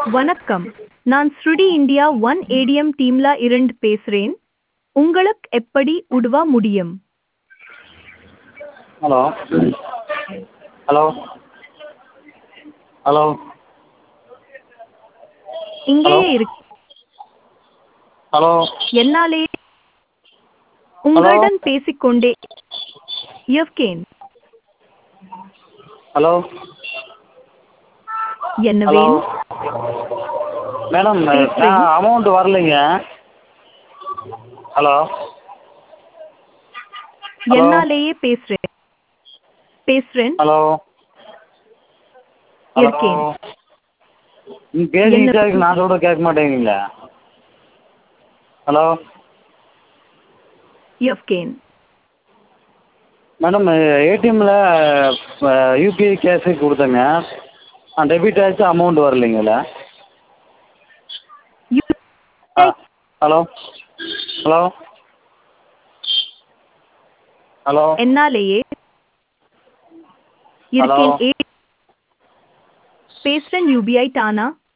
வணக்கம் நான் ஸ்ருடி இந்தியா ஒன் ஏடிஎம் டீம்ல இருந்து பேசுறேன் உங்களுக்கு எப்படி உதவ முடியும் ஹலோ ஹலோ ஹலோ இங்கேயே இருக்கு ஹலோ என்னாலே உங்களுடன் பேசிக்கொண்டே இருக்கேன் ஹலோ என்ன ஹலோ வேணும் மேடம் பேசுறேன். அமௌண்ட் வரலைங்க ஹலோ ஹலோ. என்னாலேயே பேசுறேன் பேசுறேன் ஹலோ ஹலோ இருக்கேன். நீங்கள் பேசிக்கிட்டே என்ன- இருக்கு நான் சொல்கிறத கேட்க மாட்டேங்கிறீங்களே ஹலோ இருக்கேன் மேடம் ஏடிஎம்மில் யூபிஐ கேஷு கொடுத்தேங்க டெபிட் ஆச்சு அமௌண்ட் வரலைங்களே யூ- ஆ ஹலோ ஹலோ ஹலோ என்னாலேயே இருக்கேன் ஏ- பேசுறேன் யூபிஐ தானா